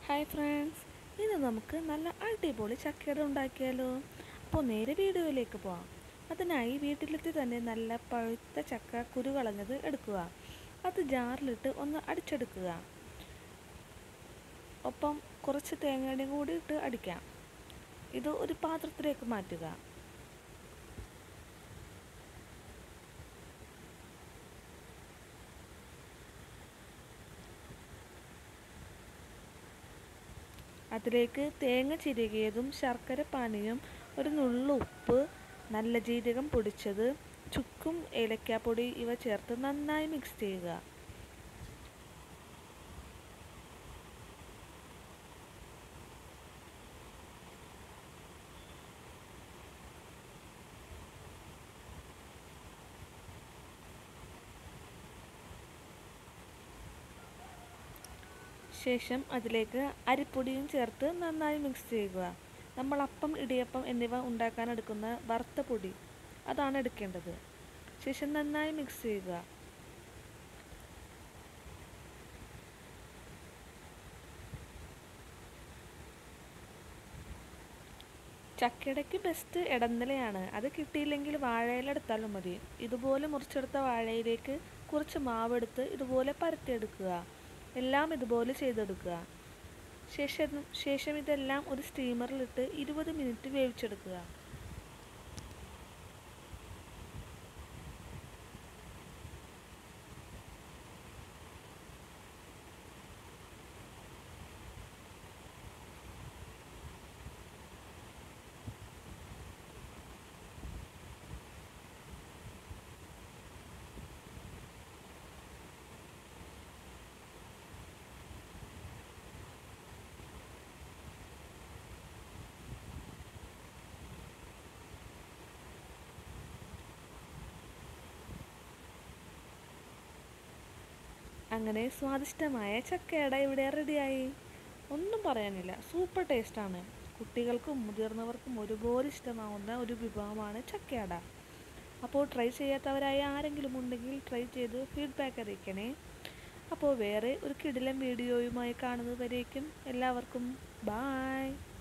hi friends ഇന്ന് നമുക്ക് നല്ല അടിപൊളി ചക്കയുടെ ഉണ്ടാക്കിയാലോ അപ്പോൾ നേരെ വീഡിയോയിലേക്ക് പോവാം അതിനായി വീട്ടിലെത്തി തന്നെ നല്ല പഴുത്ത ചക്ക കുരു കളഞ്ഞത് എടുക്കുക അത് ജാറിലിട്ട് ഒന്ന് അടിച്ചെടുക്കുക ഒപ്പം കുറച്ച് തേങ്ങയുടെയും കൂടി ഇട്ട് അടിക്കാം ഇത് ഒരു പാത്രത്തിലേക്ക് മാറ്റുക അതിലേക്ക് തേങ്ങ ചിരകിയതും ശർക്കര പാനിയും ഒരു നുള്ളു ഉപ്പ് നല്ല ജീരകം പൊടിച്ചത് ചുക്കും ഏലക്കാപ്പൊടി ഇവ ചേർത്ത് നന്നായി മിക്സ് ചെയ്യുക ശേഷം അതിലേക്ക് അരിപ്പൊടിയും ചേർത്ത് നന്നായി മിക്സ് ചെയ്യുക നമ്മൾ അപ്പം ഇടിയപ്പം എന്നിവ ഉണ്ടാക്കാൻ എടുക്കുന്ന വറുത്ത പൊടി അതാണ് എടുക്കേണ്ടത് ശേഷം നന്നായി മിക്സ് ചെയ്യുക ചക്കയടയ്ക്ക് ബെസ്റ്റ് ഇടനിലയാണ് അത് കിട്ടിയില്ലെങ്കിൽ വാഴയില എടുത്താലും മതി ഇതുപോലെ മുറിച്ചെടുത്ത വാഴയിലേക്ക് കുറച്ച് മാവെടുത്ത് ഇതുപോലെ പരത്തിയെടുക്കുക എല്ലാം ഇതുപോലെ ചെയ്തെടുക്കുക ശേഷം ശേഷം ഇതെല്ലാം ഒരു സ്റ്റീമറിലിട്ട് ഇരുപത് മിനിറ്റ് വേവിച്ചെടുക്കുക അങ്ങനെ സ്വാദിഷ്ടമായ ചക്കയട ഇവിടെ റെഡിയായി ഒന്നും പറയാനില്ല സൂപ്പർ ടേസ്റ്റാണ് കുട്ടികൾക്കും മുതിർന്നവർക്കും ഒരുപോലെ ഇഷ്ടമാവുന്ന ഒരു വിഭവമാണ് ചക്കയട അപ്പോൾ ട്രൈ ചെയ്യാത്തവരായ ആരെങ്കിലും ഉണ്ടെങ്കിൽ ട്രൈ ചെയ്ത് ഫീഡ്ബാക്ക് അറിയിക്കണേ അപ്പോൾ വേറെ ഒരു കിടിലം വീഡിയോയുമായി കാണുന്നത് വരേക്കും എല്ലാവർക്കും ബായ്